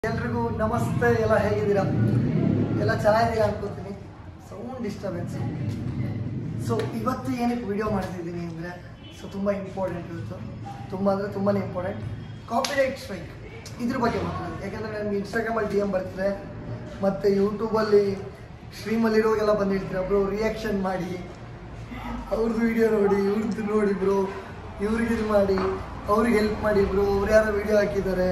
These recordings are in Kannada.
ಎಲ್ರಿಗೂ ನಮಸ್ತೆ ಎಲ್ಲ ಹೇಗಿದ್ದೀರಾ ಎಲ್ಲ ಚೆನ್ನಾಗಿದ್ದೀರಾ ಅನ್ಕೋತೀನಿ ಸೌಂಡ್ ಡಿಸ್ಟರ್ಬೆನ್ಸ್ ಸೊ ಇವತ್ತು ಏನಕ್ಕೆ ವಿಡಿಯೋ ಮಾಡ್ತಿದ್ದೀನಿ ಅಂದರೆ ಸೊ ತುಂಬ ಇಂಪಾರ್ಟೆಂಟ್ ಇವತ್ತು ತುಂಬ ಅಂದರೆ ತುಂಬಾ ಇಂಪಾರ್ಟೆಂಟ್ ಕಾಪಿರೈಟ್ ಸ್ಟ್ರೈಕ್ ಇದ್ರ ಬಗ್ಗೆ ಮಾತಾಡೋದು ಯಾಕಂದರೆ ನನಗೆ ಇನ್ಸ್ಟಾಗ್ರಾಮಲ್ಲಿ ಡಿ ಎಮ್ ಬರ್ತಾರೆ ಮತ್ತು ಯೂಟ್ಯೂಬಲ್ಲಿ ಸ್ಟ್ರೀಮಲ್ಲಿರೋಗೆಲ್ಲ ಬಂದಿರ್ತೀರ ಒಬ್ಬರು ರಿಯಾಕ್ಷನ್ ಮಾಡಿ ಅವ್ರದ್ದು ವಿಡಿಯೋ ನೋಡಿ ಇವ್ರದ್ದು ನೋಡಿ ಬ್ರೋ ಇವ್ರಿಗೆ ಇದು ಮಾಡಿ ಅವ್ರಿಗೆ ಹೆಲ್ಪ್ ಮಾಡಿ ಬ್ರೋ ಅವ್ರು ಯಾರೋ ವಿಡಿಯೋ ಹಾಕಿದ್ದಾರೆ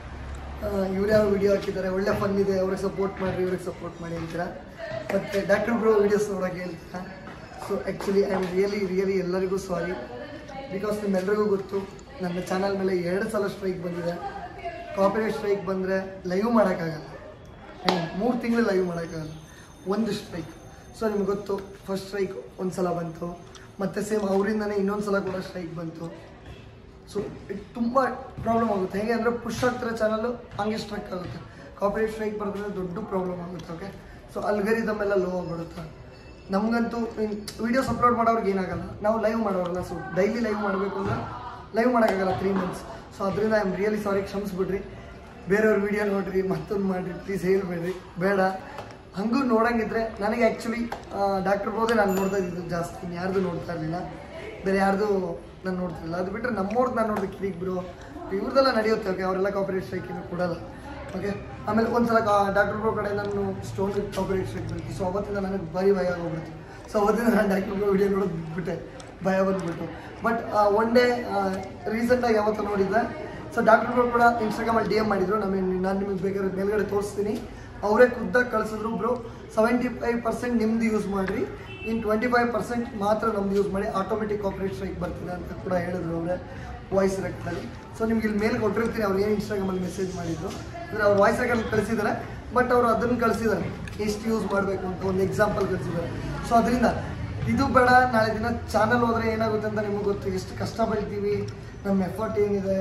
ಇವ್ರು ಯಾರೋ ವಿಡಿಯೋ ಹಾಕಿದ್ದಾರೆ ಒಳ್ಳೆ ಫನ್ ಇದೆ ಅವ್ರಿಗೆ ಸಪೋರ್ಟ್ ಮಾಡಿರಿ ಇವ್ರಿಗೆ ಸಪೋರ್ಟ್ ಮಾಡಿ ಅಂತೀರಾ ಮತ್ತು ಡಾಕ್ಟರ್ ಬ್ರೋ ವಿಡಿಯೋಸ್ ನೋಡೋಕೆ ಹೇಳ್ತೀರಾ so actually I am really really ಎಲ್ಲರಿಗೂ ಸಾರಿ ಬಿಕಾಸ್ ನಿಮ್ಮೆಲ್ಲರಿಗೂ ಗೊತ್ತು ನನ್ನ ಚಾನಲ್ ಮೇಲೆ ಎರಡು ಸಲ ಸ್ಟ್ರೈಕ್ ಬಂದಿದೆ ಕಾಪಿರೈಟ್ ಸ್ಟ್ರೈಕ್ ಬಂದರೆ ಲೈವ್ ಮಾಡೋಕ್ಕಾಗಲ್ಲ ಮೂರು ತಿಂಗಳು ಲೈವ್ ಮಾಡೋಕ್ಕಾಗಲ್ಲ ಒಂದು ಸ್ಟ್ರೈಕ್ ಸೊ ನಿಮ್ಗೆ ಗೊತ್ತು ಫಸ್ಟ್ ಸ್ಟ್ರೈಕ್ ಒಂದು ಸಲ ಬಂತು ಮತ್ತು ಸೇಮ್ ಅವರಿಂದನೇ ಇನ್ನೊಂದು ಸಲ ಕೂಡ ಸ್ಟ್ರೈಕ್ ಬಂತು ಸೊ ಇದು ತುಂಬ ಪ್ರಾಬ್ಲಮ್ ಆಗುತ್ತೆ ಹೇಗೆ ಅಂದರೆ ಪುಷ್ ಆಗ್ತಿರೋ ಚಾನಲ್ಲು ಹಂಗೆ ಸ್ಟ್ರಕ್ ಆಗುತ್ತೆ ಕಾಪಿರೈಟ್ ಸ್ಟ್ರೈಕ್ ಬರೆದ್ರೆ ದೊಡ್ಡ ಪ್ರಾಬ್ಲಮ್ ಆಗುತ್ತೆ ಓಕೆ ಸೊ ಅಲ್ಗರಿದಮ್ ಎಲ್ಲ ಲೋ ಆಗಿಬಿಡುತ್ತೆ ನಮಗಂತೂ ವೀಡಿಯೋಸ್ ಅಪ್ಲೋಡ್ ಮಾಡೋರ್ಗೆ ಏನಾಗಲ್ಲ ನಾವು ಲೈವ್ ಮಾಡೋರಲ್ಲ ಸೊ ಡೈಲಿ ಲೈವ್ ಮಾಡಬೇಕು ಅಂದ್ರೆ ಲೈವ್ ಮಾಡೋಕ್ಕಾಗಲ್ಲ ತ್ರೀ ಮಂತ್ಸ್ ಸೊ ಅದರಿಂದ ಐ ಆಮ್ ರಿಯಲಿ ಸಾರಿ ಕ್ಷಮಿಸ್ಬಿಡ್ರಿ ಬೇರೆಯವ್ರ ವೀಡಿಯೋ ನೋಡ್ರಿ ಮತ್ತೊಂದು ಮಾಡಿರಿ ಪ್ಲೀಸ್ ಹೇಳ್ಬೇಡ್ರಿ ಬೇಡ ಹಂಗೂ ನೋಡಂಗಿದ್ರೆ ನನಗೆ ಆ್ಯಕ್ಚುಲಿ ಡಾಕ್ಟರ್ ಬೋದೆ ನಾನು ನೋಡ್ತಾ ಇದ್ದಿದ್ದು ಜಾಸ್ತಿ ಇನ್ನು ಯಾರ್ದು ನೋಡ್ತಾ ಇರಲಿಲ್ಲ ಬೇರೆ ಯಾರ್ದು ನಾನು ನೋಡ್ತಿಲ್ಲ ಅದು ಬಿಟ್ಟರೆ ನಮ್ಮವ್ರದ್ದು ನಾನು ನೋಡಿದೆ ಕಿರಿಕ್ ಬ್ರೋ ಇವ್ರದ್ದೆಲ್ಲ ನಡೆಯುತ್ತೆ ಓಕೆ ಅವರೆಲ್ಲ ಕಾಪರೇಟ್ ಸ್ಟ್ರೈಕ್ ಏನು ಕೊಡಲ್ಲ ಓಕೆ ಆಮೇಲೆ ಒಂದ್ಸಲ ಡಾಕ್ಟರ್ ಬ್ರೋ ಕಡೆ ನಾನು ಸ್ಟೋನ್ ಕಾಪರೇಟ್ ಸ್ಟ್ರೈಕ್ ಬಂತು ಸೊ ಅವತ್ತಿಂದ ನನಗೆ ಭಾರಿ ಭಯ ಆಗೋಗ್ಬಿಡ್ತು ಸೊ ಅವತ್ತಿಂದ ನಾನು ಡಾಕ್ಟರ್ ಬ್ರೋ ವಿಡಿಯೋ ನೋಡೋದು ಬಿಟ್ಟೆ ಭಯ ಬಂದ್ಬಿಟ್ಟು ಬಟ್ ಒನ್ ಡೇ ರೀಸೆಂಟಾಗಿ ಯಾವತ್ತು ನೋಡಿದ್ದೆ ಸೊ ಡಾಕ್ಟರ್ ಬ್ರೋ ಕೂಡ ಇನ್ಸ್ಟಾಗ್ರಾಮಲ್ಲಿ ಡಿ ಎಮ್ ಮಾಡಿದ್ರು ನಮಗೆ ನಾನು ನಿಮಗೆ ಬೇಕಾದ್ರೆ ಮೇಲ್ಗಡೆ ತೋರಿಸ್ತೀನಿ ಅವರೇ ಖುದ್ದಾಗಿ ಕಳಿಸಿದ್ರು ಬ್ರೋ ಸೆವೆಂಟಿ ಫೈವ್ ಪರ್ಸೆಂಟ್ ನಿಮ್ದು ಯೂಸ್ ಮಾಡಿರಿ ಇನ್ನು ಟ್ವೆಂಟಿ ಫೈವ್ ಪರ್ಸೆಂಟ್ ಮಾತ್ರ ನಮ್ದು ಯೂಸ್ ಮಾಡಿ ಆಟೋಮೆಟಿಕ್ ಆಪ್ರೇಟ್ ಸ್ಟ್ರೈಕ್ ಬರ್ತಿದೆ ಅಂತ ಕೂಡ ಹೇಳಿದ್ರು ಅವರೇ ವಾಯ್ಸ್ ರೆಕ್ಟಲ್ಲಿ ಸೊ ನಿಮ್ಗೆ ಇಲ್ಲಿ ಮೇಲ್ ಕೊಟ್ಟಿರ್ತೀನಿ ಅವ್ರು ಏನು ಇನ್ಸ್ಟಾಗ್ರಾಮಲ್ಲಿ ಮೆಸೇಜ್ ಮಾಡಿದ್ರು ಅಂದರೆ ಅವ್ರು ವಾಯ್ಸ್ ರೆಕಲ್ಲಿ ಕಳಿಸಿದ್ದಾರೆ ಬಟ್ ಅವರು ಅದನ್ನು ಕಳಿಸಿದ್ದಾರೆ ಎಷ್ಟು ಯೂಸ್ ಮಾಡಬೇಕು ಅಂತ ಒಂದು ಎಕ್ಸಾಂಪಲ್ ಕಳಿಸಿದ್ದಾರೆ ಸೊ ಅದರಿಂದ ಇದು ಬೇಡ ನಾಳೆ ದಿನ ಚಾನಲ್ ಹೋದರೆ ಏನಾಗುತ್ತೆ ಅಂತ ನಿಮಗೆ ಗೊತ್ತು ಎಷ್ಟು ಕಷ್ಟ ಬೀಳ್ತೀವಿ ನಮ್ಮ ಎಫರ್ಟ್ ಏನಿದೆ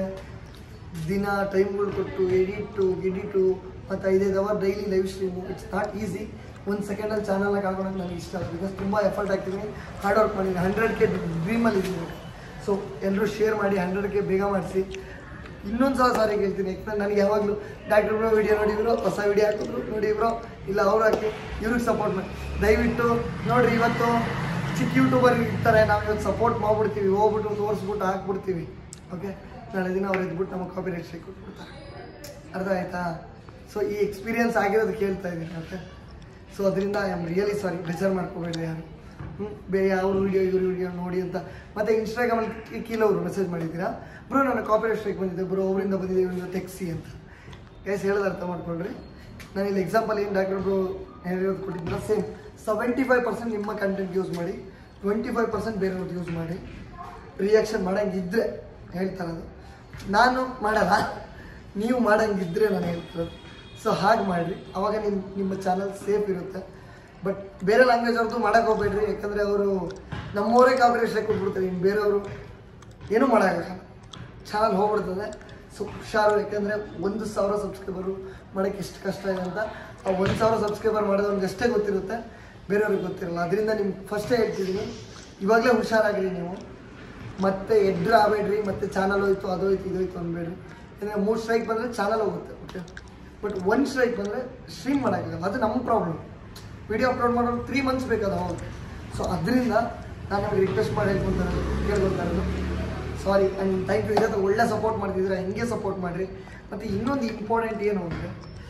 ದಿನ ಟೈಮ್ಗಳು ಕೊಟ್ಟು ಎಡಿಟು ಗಿಡಿಟು ಮತ್ತು ಐದೈದು hour daily live stream it's not easy ಒಂದು ಸೆಕೆಂಡಲ್ಲಿ ಚಾನಲ್ನಾಗ ಹಾಕೋಣಕ್ಕೆ ನನಗೆ ಇಷ್ಟ ಆಗುತ್ತೆ ಬಿಕಾಸ್ ತುಂಬ ಎಫರ್ಟ್ ಹಾಕ್ತೀನಿ ಹಾರ್ಡ್ ವರ್ಕ್ ಮಾಡಿದ್ದೀನಿ ಹಂಡ್ರೆಡ್ ಕೆ ಡ್ರೀಮಲ್ಲಿ ಇದ್ದೀನಿ ಸೊ ಎಲ್ಲರೂ ಶೇರ್ ಮಾಡಿ ಹಂಡ್ರೆಡ್ ಕೆ ಬೇಗ ಮಾಡಿಸಿ ಇನ್ನೊಂದು ಸಲ ಸಾರಿ ಕೇಳ್ತೀನಿ ಯಾಕಂದ್ರೆ ನನಗೆ ಯಾವಾಗಲೂ ಡಾಕ್ಟರ್ ಬ್ರೋ ವಿಡಿಯೋ ನೋಡಿದ್ರು ಹೊಸ ವಿಡಿಯೋ ಹಾಕಿದ್ರು ನೋಡಿ ಬ್ರೋ ಇಲ್ಲ ಅವ್ರು ಹಾಕಿ ಇವ್ರಿಗೆ ಸಪೋರ್ಟ್ ಮಾಡಿ ದಯವಿಟ್ಟು ನೋಡಿರಿ ಇವತ್ತು ಚಿಕ್ಕ ಯೂಟ್ಯೂಬರ್ ಇರ್ತಾರೆ ನಾವು ಇವತ್ತು ಸಪೋರ್ಟ್ ಮಾಡ್ಬಿಡ್ತೀವಿ ಹೋಗ್ಬಿಟ್ಟು ತೋರಿಸ್ಬಿಟ್ಟು ಹಾಕ್ಬಿಡ್ತೀವಿ ಓಕೆ ನಾಳೆ ದಿನ ಅವ್ರು ಎದ್ಬಿಟ್ಟು ನಮಗೆ ಕಾಪಿ ರೇಟ್ ಸ್ಟ್ರೈಕ್ ಕೊಟ್ಬಿಡ್ತಾರೆ ಅರ್ಥ ಆಯ್ತಾ ಸೊ ಈ ಎಕ್ಸ್ಪೀರಿಯನ್ಸ್ ಆಗಿರೋದು ಕೇಳ್ತಾ ಇದ್ದೀನಿ ಓಕೆ ಸೊ ಅದರಿಂದ ಐ ಆಮ್ ರಿಯಲಿ ಸಾರಿ ಬೇಜಾರು ಮಾಡ್ಕೋಬೇಡಿ ಯಾರು ಹ್ಞೂ ಬೇರೆ ಅವ್ರ ವಿಡಿಯೋ ಇವ್ರ ವಿಡಿಯೋ ನೋಡಿ ಅಂತ ಮತ್ತು ಇನ್ಸ್ಟಾಗ್ರಾಮಲ್ಲಿ ಕೀಲವರು ಮೆಸೇಜ್ ಮಾಡಿದ್ದೀರಾ ಬ್ರೋ ನನ್ನ ಕಾಪಿರೈಟ್ ಸ್ಟ್ರೈಕ್ ಬಂದಿದೆ ಬ್ರೋ ಅವರಿಂದ ಬಂದಿದೆ ಇವರಿಂದ ತೆಗ್ಸಿ ಅಂತ ಗೈಸ್ ಹೇಳೋದು ಅರ್ಥ ಮಾಡ್ಕೊಳ್ರಿ ನಾನು ಇಲ್ಲಿ ಎಕ್ಸಾಂಪಲ್ ಏನು ಡಾಕ್ಟರ್ ಬ್ರೋ ಹೇಳಿರೋದು ಕೊಟ್ಟಿದ್ದೀರ ಸೇಮ್ ಸೆವೆಂಟಿ ಫೈವ್ ಪರ್ಸೆಂಟ್ ನಿಮ್ಮ ಕಂಟೆಂಟ್ ಯೂಸ್ ಮಾಡಿ ಟ್ವೆಂಟಿ ಫೈವ್ ಪರ್ಸೆಂಟ್ ಬೇರೆಯವ್ರದ್ದು ಯೂಸ್ ಮಾಡಿ ರಿಯಾಕ್ಷನ್ ಮಾಡಂಗಿದ್ರೆ ಹೇಳ್ತಾರದು ನಾನು ಮಾಡಲ್ಲ ನೀವು ಮಾಡಂಗಿದ್ರೆ ನಾನು ಹೇಳ್ತಿರೋದು ಸೊ ಹಾಗೆ ಮಾಡಿರಿ ಅವಾಗ ನಿಮ್ಮ ನಿಮ್ಮ ಚಾನಲ್ ಸೇಫ್ ಇರುತ್ತೆ ಬಟ್ ಬೇರೆ ಲ್ಯಾಂಗ್ವೇಜ್ ಅವ್ರದ್ದು ಮಾಡೋಕೆ ಹೋಗ್ಬೇಡ್ರಿ ಯಾಕಂದರೆ ಅವರು ನಮ್ಮವರೇ ಕಾಂಪಿಟೇಷನ್ ಕೊಟ್ಬಿಡ್ತಾರೆ ಇನ್ನು ಬೇರೆಯವರು ಏನೂ ಮಾಡೋಕ್ಕಾಗಲ್ಲ ಚಾನಲ್ ಹೋಗ್ಬಿಡ್ತದೆ ಸೊ ಹುಷಾರು ಯಾಕಂದರೆ ಒಂದು ಸಾವಿರ ಸಬ್ಸ್ಕ್ರೈಬರು ಮಾಡೋಕ್ಕೆ ಎಷ್ಟು ಕಷ್ಟ ಇದೆ ಅಂತ ಆ ಒಂದು ಸಾವಿರ ಸಬ್ಸ್ಕ್ರೈಬರ್ ಮಾಡೋದವ್ರಿಗೆ ಅಷ್ಟೇ ಗೊತ್ತಿರುತ್ತೆ ಬೇರೆಯವ್ರಿಗೆ ಗೊತ್ತಿರಲ್ಲ ಅದರಿಂದ ನಿಮ್ಗೆ ಫಸ್ಟೇ ಹೇಳ್ತಿದ್ದೀನಿ ಇವಾಗಲೇ ಹುಷಾರಾಗಿರಿ ನೀವು ಮತ್ತೆ ಎಡ್ರ ಆಗಬೇಡ್ರಿ ಮತ್ತೆ ಚಾನಲ್ ಹೋಯ್ತು ಅದು ಹೋಯ್ತು ಇದು ಹೋಯ್ತು ಅನ್ಬೇಡ್ರಿ ಯಾಕಂದರೆ ಮೂರು ಸ್ಟ್ರೈಕ್ ಬಂದರೆ ಚಾನಲ್ ಹೋಗುತ್ತೆ ಓಕೆ ಬಟ್ ಒನ್ ಸ್ಟ್ರೈಕ್ ಬಂದರೆ ಸ್ಟ್ರೀಮ್ ಮಾಡೋಕ್ಕಾಗಲ್ಲ ಅದು ನಮ್ಮ ಪ್ರಾಬ್ಲಮ್ ವಿಡಿಯೋ ಅಪ್ಲೋಡ್ ಮಾಡೋದು ತ್ರೀ ಮಂತ್ಸ್ ಬೇಕಾದ ಹೌದು ಸೊ ಅದರಿಂದ ನಾನು ನಿಮಗೆ ರಿಕ್ವೆಸ್ಟ್ ಮಾಡಿ ಹೇಳ್ಕೊತಾ ಇರೋದು ಕೇಳ್ಕೊತಾ ಇರೋದು ಸಾರಿ ಆ್ಯಂಡ್ ಥ್ಯಾಂಕ್ ಯು ಇರೋದು ಒಳ್ಳೆ ಸಪೋರ್ಟ್ ಮಾಡ್ತಿದ್ರೆ ಹಿಂಗೆ ಸಪೋರ್ಟ್ ಮಾಡಿರಿ ಮತ್ತು ಇನ್ನೊಂದು ಇಂಪಾರ್ಟೆಂಟ್ ಏನು ಅಂದರೆ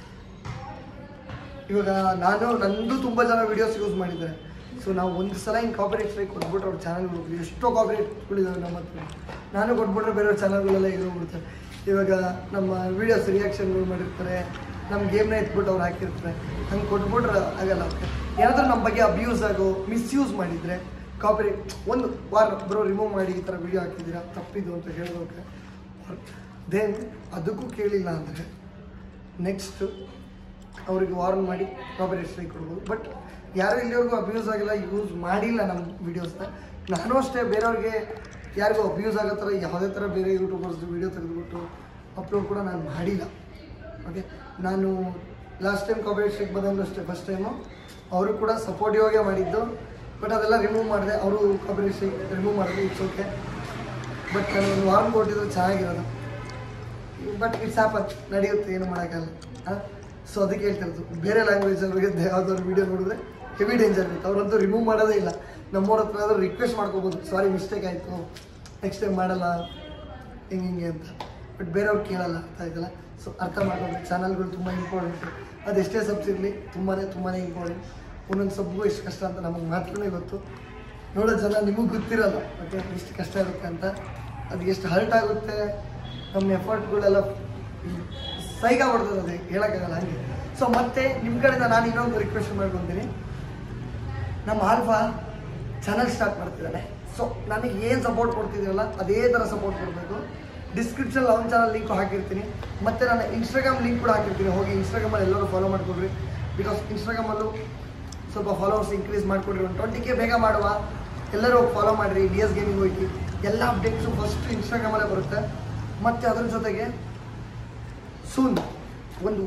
ಇವಾಗ ನಾನು ನಂದು ತುಂಬ ಜನ ವೀಡಿಯೋಸ್ ಯೂಸ್ ಮಾಡಿದ್ದಾರೆ ಸೊ ನಾವು ಒಂದು ಸಲ ಹಿಂಗೆ ಕಾಪರೇಟ್ ಸ್ಟ್ರೈಕ್ ಕೊಟ್ಬಿಟ್ರೆ ಅವ್ರ ಚಾನಲ್ಗಳು ಎಷ್ಟೋ ಕಾಪರೇಟ್ಗಳಿದ್ದಾವೆ ನಮ್ಮ ಹತ್ರ ನಾನು ಕೊಟ್ಬಿಟ್ರೆ ಬೇರೆಯವ್ರ ಚಾನಲ್ಗಳೆಲ್ಲ ಇರೋಗ್ಬಿಡ್ತಾರೆ ಇವಾಗ ನಮ್ಮ ವೀಡಿಯೋಸ್ ರಿಯಾಕ್ಷನ್ಗಳು ಮಾಡಿರ್ತಾರೆ ನಮ್ಮ ಗೇಮ್ನ ಎತ್ಬಿಟ್ಟು ಅವ್ರು ಹಾಕಿರ್ತಾರೆ ಹಂಗೆ ಕೊಟ್ಬಿಟ್ರೆ ಆಗಲ್ಲ ಏನಾದರೂ ನಮ್ಮ ಬಗ್ಗೆ ಅಬ್ಯೂಸ್ ಆಗೋ ಮಿಸ್ಯೂಸ್ ಮಾಡಿದರೆ ಕಾಪರೇಟ್ ಒಂದು ವಾರ ಬ್ರೋ ರಿಮೂವ್ ಮಾಡಿ ಈ ಥರ ವೀಡಿಯೋ ಹಾಕಿದ್ದೀರಾ ತಪ್ಪಿದ್ದು ಅಂತ ಹೇಳೋಕೆ ದೆನ್ ಅದಕ್ಕೂ ಕೇಳಿಲ್ಲ ಅಂದರೆ ನೆಕ್ಸ್ಟು ಅವ್ರಿಗೆ ವಾರ್ನ್ ಮಾಡಿ ಕಾಪರೇಟ್ ಸ್ಟ್ರೈಕ್ ಕೊಡ್ಬೋದು ಬಟ್ ಯಾರು ಇಲ್ಲಿವರೆಗೂ ಅಬ್ಯೂಸ್ ಆಗಿಲ್ಲ ಯೂಸ್ ಮಾಡಿಲ್ಲ ನಮ್ಮ ವೀಡಿಯೋಸ್ನ ನಾನು ಅಷ್ಟೇ ಬೇರೆಯವ್ರಿಗೆ ಯಾರಿಗೂ ಅಬ್ಯೂಸ್ ಆಗೋ ಥರ ಯಾವುದೇ ಥರ ಬೇರೆ ಯೂಟ್ಯೂಬರ್ಸ್ದು ವೀಡಿಯೋ ತೆಗೆದುಬಿಟ್ಟು ಅಪ್ಲೋಡ್ ಕೂಡ ನಾನು ಮಾಡಿಲ್ಲ ಓಕೆ ನಾನು ಲಾಸ್ಟ್ ಟೈಮ್ ಕಾಪರೇಟ್ ಸ್ಟ್ರೈಕ್ ಬಂದಂಗೂ ಅಷ್ಟೇ ಫಸ್ಟ್ ಟೈಮು ಅವರು ಕೂಡ ಸಪೋರ್ಟಿವ್ ಆಗೇ ಮಾಡಿದ್ದು ಬಟ್ ಅದೆಲ್ಲ ರಿಮೂವ್ ಮಾಡಿದೆ ಅವರು ಕಾಪರೇಟ್ ಸ್ಟ್ರೈಕ್ ರಿಮೂವ್ ಮಾಡಿದ್ರು ಇಟ್ಸ್ ಓಕೆ ಬಟ್ ನಾನು ಒಂದು ವಾರ್ನ್ ಕೊಟ್ಟಿದ್ದು ಚೆನ್ನಾಗಿರೋದು ಬಟ್ ಇಟ್ಸ್ ಹ್ಯಾಪನ್ ನಡೆಯುತ್ತೆ ಏನು ಮಾಡೋಕ್ಕಲ್ಲ ಸೊ ಅದಕ್ಕೆ ಹೇಳ್ತಿರೋದು ಬೇರೆ ಲ್ಯಾಂಗ್ವೇಜ್ ಅವ್ರಿಗೆ ಯಾವ್ದಾದ್ರು ವಿಡಿಯೋ ನೋಡಿದ್ರೆ ಹೆವಿ ಡೇಂಜರ್ ಇರುತ್ತೆ ಅವ್ರಂತೂ ರಿಮೂವ್ ಮಾಡೋದೇ ಇಲ್ಲ ನಮ್ಮವ್ರ ಹತ್ರ ಆದರೂ ರಿಕ್ವೆಸ್ಟ್ ಮಾಡ್ಕೋಬೋದು ಸಾರಿ ಮಿಸ್ಟೇಕ್ ಆಯಿತು ನೆಕ್ಸ್ಟ್ ಟೈಮ್ ಮಾಡಲ್ಲ ಹಿಂಗೆ ಹಿಂಗೆ ಅಂತ ಬಟ್ ಬೇರೆಯವ್ರು ಕೇಳಲ್ಲ ಅರ್ಥ ಆಯ್ತಲ್ಲ ಸೊ ಅರ್ಥ ಮಾಡ್ಕೊಂಡು ಚಾನಲ್ಗಳು ತುಂಬ ಇಂಪಾರ್ಟೆಂಟು ಅದು ಎಷ್ಟೇ ಸಬ್ಸ್ ಇರಲಿ ತುಂಬಾ ತುಂಬಾ ಇಂಪಾರ್ಟೆಂಟ್ ಒಂದೊಂದು ಸಬ್ಗೂ ಎಷ್ಟು ಕಷ್ಟ ಅಂತ ನಮಗೆ ಮಾತ್ರನೇ ಗೊತ್ತು ನೋಡೋ ಜನ ನಿಮಗೆ ಗೊತ್ತಿರಲ್ಲ ಓಕೆ ಎಷ್ಟು ಕಷ್ಟ ಇರುತ್ತೆ ಅಂತ ಅದು ಎಷ್ಟು ಹರ್ಟ್ ಆಗುತ್ತೆ ನಮ್ಮ ಎಫರ್ಟ್ಗಳೆಲ್ಲ ಸೈಗಾಗ್ಬಿಡ್ತದೆ ಅದು ಹೇಳೋಕ್ಕಾಗಲ್ಲ ಹಂಗೆ ಸೊ ಮತ್ತೆ ನಿಮ್ಮ ಕಡೆಯಿಂದ ನಾನು ಇನ್ನೊಂದು ರಿಕ್ವೆಸ್ಟ್ ಮಾಡ್ಕೊತೀನಿ ನಮ್ಮ ಆಲ್ಫಾ ಚಾನಲ್ ಸ್ಟಾರ್ಟ್ ಮಾಡ್ತಿದ್ದಾನೆ ಸೊ ನನಗೆ ಏನು ಸಪೋರ್ಟ್ ಕೊಡ್ತಿದ್ದೀರಲ್ಲ ಅದೇ ಥರ ಸಪೋರ್ಟ್ ಕೊಡಬೇಕು ಡಿಸ್ಕ್ರಿಪ್ಷನ್ ಅವನ ಚಾನಲ್ ಲಿಂಕ್ ಹಾಕಿರ್ತೀನಿ ಮತ್ತು ನಾನು ಇನ್ಸ್ಟಾಗ್ರಾಮ್ ಲಿಂಕ್ ಕೂಡ ಹಾಕಿರ್ತೀನಿ ಹೋಗಿ ಇನ್ಸ್ಟಾಗ್ರಾಮಲ್ಲಿ ಎಲ್ಲರೂ ಫಾಲೋ ಮಾಡ್ಕೊಡ್ರಿ ಬಿಕಾಸ್ ಇನ್ಸ್ಟಾಗ್ರಾಮಲ್ಲೂ ಸ್ವಲ್ಪ ಫಾಲೋವರ್ಸ್ ಇನ್ಕ್ರೀಸ್ ಮಾಡಿಕೊಡ್ರಿ ಒಂದು ಟ್ವೆಂಟಿ ಕೆ ಬೇಗ ಮಾಡುವ ಎಲ್ಲರೂ ಫಾಲೋ ಮಾಡಿರಿ ಡಿ ಎಸ್ ಗೇಮಿಂಗ್ ಹೋಗಿ ಎಲ್ಲ ಅಪ್ಡೇಟ್ಸು ಫಸ್ಟ್ ಇನ್ಸ್ಟಾಗ್ರಾಮಲ್ಲೇ ಬರುತ್ತೆ ಮತ್ತು ಅದ್ರ ಜೊತೆಗೆ ಸೂನ್ ಒಂದು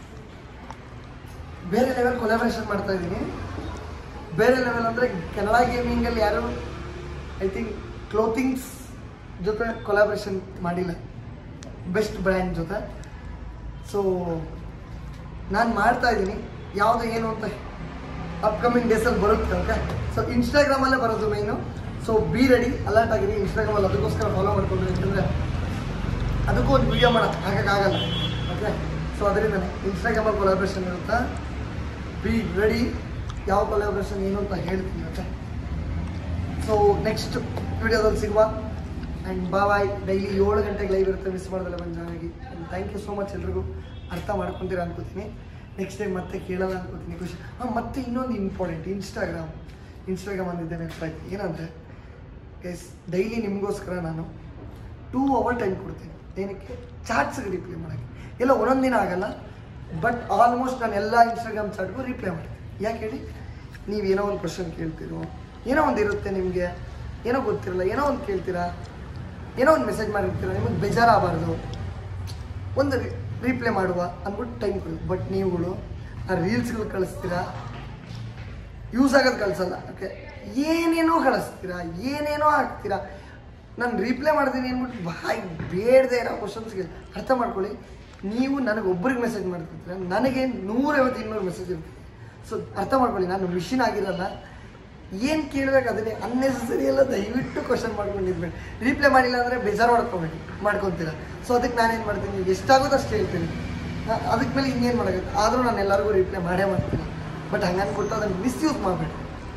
ಬೇರೆ ಲೆವೆಲ್ ಕೊಲಾಬ್ರೇಷನ್ ಮಾಡ್ತಾ ಇದ್ದೀನಿ ಬೇರೆ ಲೆವೆಲ್ ಅಂದರೆ ಕೆನಡಾ ಗೇಮಿಂಗಲ್ಲಿ ಯಾರು ಐ ಥಿಂಕ್ ಕ್ಲೋತಿಂಗ್ಸ್ ಜೊತೆ ಕೊಲಾಬ್ರೇಷನ್ ಮಾಡಿಲ್ಲ ಬೆಸ್ಟ್ ಬ್ರ್ಯಾಂಡ್ ಜೊತೆ ಸೊ ನಾನು ಮಾಡ್ತಾ ಇದ್ದೀನಿ ಯಾವುದು ಏನು ಅಂತ ಅಪ್ಕಮಿಂಗ್ ಡೇಸಲ್ಲಿ ಬರುತ್ತೆ ಓಕೆ ಸೊ ಇನ್ಸ್ಟಾಗ್ರಾಮಲ್ಲೇ ಬರೋದು main so be ready alert ಆಗಿರಿ ಇನ್ಸ್ಟಾಗ್ರಾಮಲ್ಲಿ ಅದಕ್ಕೋಸ್ಕರ ಫಾಲೋ ಮಾಡ್ಕೊಂಡ್ರಿ ಯಾಕಂದರೆ ಅದಕ್ಕೂ ಒಂದು ವಿಡಿಯೋ ಮಾಡೋ ಹಾಗಾಗಲ್ಲ ಓಕೆ ಸೊ ಅದರಿಂದ ಇನ್ಸ್ಟಾಗ್ರಾಮಲ್ಲಿ ಕೊಲಾಬ್ರೇಷನ್ ಇರುತ್ತಾ ಬಿ ರೆಡಿ ಯಾವ ಕೊಲಾಬ್ರೇಷನ್ ಏನು ಅಂತ ಹೇಳ್ತೀನಿ ಓಕೆ ಸೊ ನೆಕ್ಸ್ಟ್ ವಿಡಿಯೋದಲ್ಲಿ ಸಿಗುವ ಆ್ಯಂಡ್ ಬಾಯ್ ಡೈಲಿ ಏಳು ಗಂಟೆಗೆ ಲೈವ್ ಇರುತ್ತೆ ಮಿಸ್ ಮಾಡೋದಲ್ಲ ಬಂದು ಚೆನ್ನಾಗಿ ಥ್ಯಾಂಕ್ ಯು ಸೋ ಮಚ್ ಎಲ್ರಿಗೂ ಅರ್ಥ ಮಾಡ್ಕೊತೀರ ಅನ್ಕೋತೀನಿ ನೆಕ್ಸ್ಟ್ ಟೈಮ್ ಮತ್ತೆ ಕೇಳಲ್ಲ ಅನ್ಕೋತೀನಿ ಖುಷಿ ಹಾಂ ಮತ್ತೆ ಇನ್ನೊಂದು ಇಂಪಾರ್ಟೆಂಟ್ ಇನ್ಸ್ಟಾಗ್ರಾಮ್ ಇನ್ಸ್ಟಾಗ್ರಾಮ್ ಅಂದಿದ್ದೆ ನೆನಪಾಯ್ತು ಏನಂದರೆ ಗೈಸ್ ಡೈಲಿ ನಿಮಗೋಸ್ಕರ ನಾನು ಟೂ ಅವರ್ ಟೈಮ್ ಕೊಡ್ತೀನಿ ಏನಕ್ಕೆ ಚಾಟ್ಸ್ಗೆ ರಿಪ್ಲೈ ಮಾಡೋಕ್ಕೆ ಎಲ್ಲ ಒಂದೊಂದು ದಿನ ಆಗಲ್ಲ ಬಟ್ ಆಲ್ಮೋಸ್ಟ್ ನಾನು ಎಲ್ಲ ಇನ್ಸ್ಟಾಗ್ರಾಮ್ ಚಾಟ್ಗೂ ರಿಪ್ಲೈ ಮಾಡ್ತೀನಿ ಯಾಕೆ ಹೇಳಿ ನೀವು ಏನೋ ಒಂದು ಕ್ವಶನ್ ಕೇಳ್ತಿರೋ ಏನೋ ಒಂದು ಇರುತ್ತೆ ನಿಮಗೆ ಏನೋ ಗೊತ್ತಿರಲ್ಲ ಏನೋ ಒಂದು ಕೇಳ್ತೀರಾ ಏನೋ ಒಂದು ಮೆಸೇಜ್ ಮಾಡಿರ್ತೀರ ನಿಮಗೆ ಬೇಜಾರಾಗಬಾರ್ದು ಒಂದು ರಿಪ್ಲೈ ಮಾಡುವ ಅಂದ್ಬಿಟ್ಟು ಟೈಮ್ ಕೊಡಿ ಬಟ್ ನೀವುಗಳು ಆ ರೀಲ್ಸ್ಗಳು ಕಳಿಸ್ತೀರಾ ಯೂಸ್ ಆಗೋದು ಕಳಿಸಲ್ಲ ಓಕೆ ಏನೇನೋ ಕಳಿಸ್ತೀರಾ ಏನೇನೋ ಹಾಕ್ತೀರಾ ನಾನು ರಿಪ್ಲೈ ಮಾಡ್ತೀನಿ ಅಂದ್ಬಿಟ್ಟು ಬಾಯ್ ಬೇಡದೆ ಇರೋ ಕ್ವಶನ್ಸ್ಗೆ ಅರ್ಥ ಮಾಡ್ಕೊಳ್ಳಿ ನೀವು ನನಗೆ ಒಬ್ರಿಗೆ ಮೆಸೇಜ್ ಮಾಡ್ತಿರ್ತೀರ ನನಗೆ ನೂರೈವತ್ತು ಇನ್ನೂರು ಮೆಸೇಜ್ ಇರ್ತದೆ ಸೊ ಅರ್ಥ ಮಾಡ್ಕೊಳ್ಳಿ ನಾನು ಮಿಷಿನ್ ಆಗಿರಲ್ಲ ಏನು ಕೇಳಬೇಕು ಅದನ್ನೇ ಅನ್ನೆಸರಿ ಎಲ್ಲ ದಯವಿಟ್ಟು ಕ್ವಶನ್ ಮಾಡ್ಕೊಂಡಿದ್ಬೇಡಿ ರಿಪ್ಲೈ ಮಾಡಿಲ್ಲ ಅಂದರೆ ಬೇಜಾರು ಮಾಡ್ಕೊಬೇಡಿ ಮಾಡ್ಕೊತೀರಾ ಸೊ ಅದಕ್ಕೆ ನಾನೇನು ಮಾಡ್ತೀನಿ ಎಷ್ಟಾಗೋದು ಅಷ್ಟು ಹೇಳ್ತೀನಿ ಆ, ಅದಕ್ಕೆ ಮೇಲೆ ಇನ್ನೇನು ಮಾಡೋಕ್ಕೆ ಆದರೂ ನಾನು ಎಲ್ಲರಿಗೂ ರಿಪ್ಲೈ ಮಾಡೇ ಮಾಡ್ತೀನಿ ಬಟ್ ಹಂಗೆ ಅಂದ್ಬಿಟ್ಟು ಅದನ್ನು ಮಿಸ್ಯೂಸ್ ಮಾಡಬೇಡಿ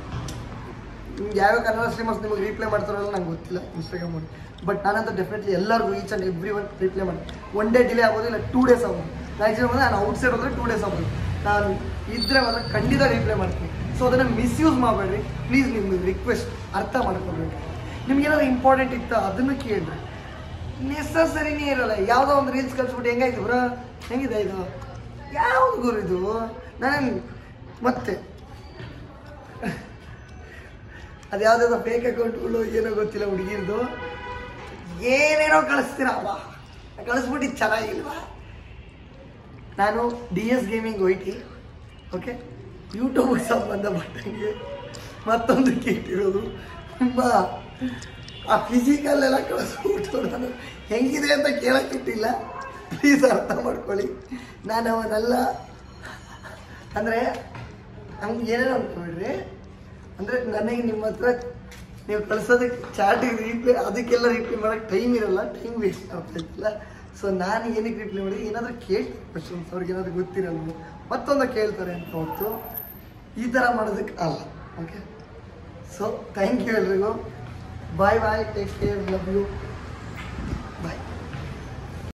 ನಿಮ್ಗೆ ಯಾವ್ಯಾವ ಕನ್ನಡ ಸ್ಟ್ರೀಮರ್ಸ್ ನಿಮಗೆ ರಿಪ್ಲೈ ಮಾಡ್ತಾರಲ್ಲ ನಂಗೆ ಗೊತ್ತಿಲ್ಲ ಇನ್ಸ್ಟಾಗ್ರಾಮಲ್ಲಿ ಬಟ್ ನಾನಂತ ಡೆಫಿನೆಟ್ಲಿ ಎಲ್ಲರಿಗೂ each and every one reply ಮಾಡಿ ಒನ್ ಡೇ ಡಿಲೇ ಆಗ್ಬೋದು ಇಲ್ಲ ಟೂ ಡೇಸ್ ಆಗ್ಬೋದು ಮ್ಯಾಕ್ಸಿಮಮ್ ಅಂದರೆ ನಾನು ಔಟ್ ಸೈಡ್ ಹೋದರೆ ಟೂ ಡೇಸ್ ಆಗ್ಬೋದು ನಾನು ಇದ್ದರೆ ಮಾತ್ರ ಖಂಡಿತ ರಿಪ್ಲೈ ಮಾಡ್ತೀನಿ ಸೊ ಅದನ್ನು ಮಿಸ್ಯೂಸ್ ಮಾಡಬೇಡ್ರಿ ಪ್ಲೀಸ್ ನಿಮ್ಗೆ ರಿಕ್ವೆಸ್ಟ್ ಅರ್ಥ ಮಾಡ್ಕೊಬೇಡಿ ನಿಮ್ಗೆ ಏನಾದ್ರು ಇಂಪಾರ್ಟೆಂಟ್ ಇತ್ತು ಅದನ್ನು ಕೇಳ್ರಿ ನೆಸಸರಿನೇ ಇರಲ್ಲ ಯಾವುದೋ ಒಂದು ರೀಲ್ಸ್ ಕಳ್ಸ್ಬಿಟ್ಟು ಹೆಂಗಾಯ್ತು ಬ್ರೋ ಹೆಂಗಿದೆ ಇದು ಯಾವ್ದು ಗುರು ಇದು ನಾನು ಮತ್ತೆ ಅದು ಯಾವುದಾದ್ರು ಫೇಕ್ ಅಕೌಂಟ್ಗಳು ಏನೋ ಗೊತ್ತಿಲ್ಲ ಹುಡುಗಿರ್ದು ಏನೇನೋ ಕಳಿಸ್ತೀರ ಅವ ಕಳಿಸ್ಬಿಟ್ಟು ಚೆನ್ನಾಗಿಲ್ವಾ ನಾನು ಡಿ ಎಸ್ ಗೇಮಿಂಗ್ ಹೋಯ್ತಿ ಓಕೆ ಯೂಟ್ಯೂಬ್ಗೆ ಸಂಬಂಧಪಟ್ಟಂಗೆ ಮತ್ತೊಂದು ಕೇಳಿರೋದು ತುಂಬ ಆ ಫಿಸಿಕಲ್ ಎಲ್ಲ ಕಳಿಸ್ಬಿಟ್ಟು ನಾನು ಹೆಂಗಿದೆ ಅಂತ ಕೇಳಕ್ಕಿಟ್ಟಿಲ್ಲ ಪ್ಲೀಸ್ ಅರ್ಥ ಮಾಡ್ಕೊಳ್ಳಿ ನಾನು ಅವನೆಲ್ಲ ಅಂದರೆ ಹಂಗೆ ಏನೇನೋ ಅನ್ಕೊಬೇಡ್ರಿ ಅಂದರೆ ನನಗೆ ನಿಮ್ಮ ಹತ್ರ ನೀವು ಕಳ್ಸೋದಕ್ಕೆ ಚಾಟಿಗೆ ರಿಪ್ಲೈ ಅದಕ್ಕೆಲ್ಲ ರಿಪ್ಲೈ ಮಾಡೋಕ್ಕೆ ಟೈಮ್ ಇರಲ್ಲ ಟೈಮ್ ವೇಸ್ಟ್ ಆಗ್ತಾಯಿಲ್ಲ ಸೊ ನಾನು ಏನಕ್ಕೆ ರಿಪ್ಲೈ ಮಾಡಿ ಏನಾದರೂ ಕೇಳ್ತೀನಿ ಕ್ವಶನ್ಸ್ ಅವ್ರಿಗೆ ಏನಾದರೂ ಗೊತ್ತಿರಲ್ಲ ಮತ್ತೊಂದು ಕೇಳ್ತಾರೆ ಅಂತ ಹೊತ್ತು ಈ ಥರ ಮಾಡೋದಕ್ಕೆ ಅಲ್ಲ ಓಕೆ ಸೊ ಥ್ಯಾಂಕ್ ಯು ಎಲ್ರಿಗೂ bye bye take care love you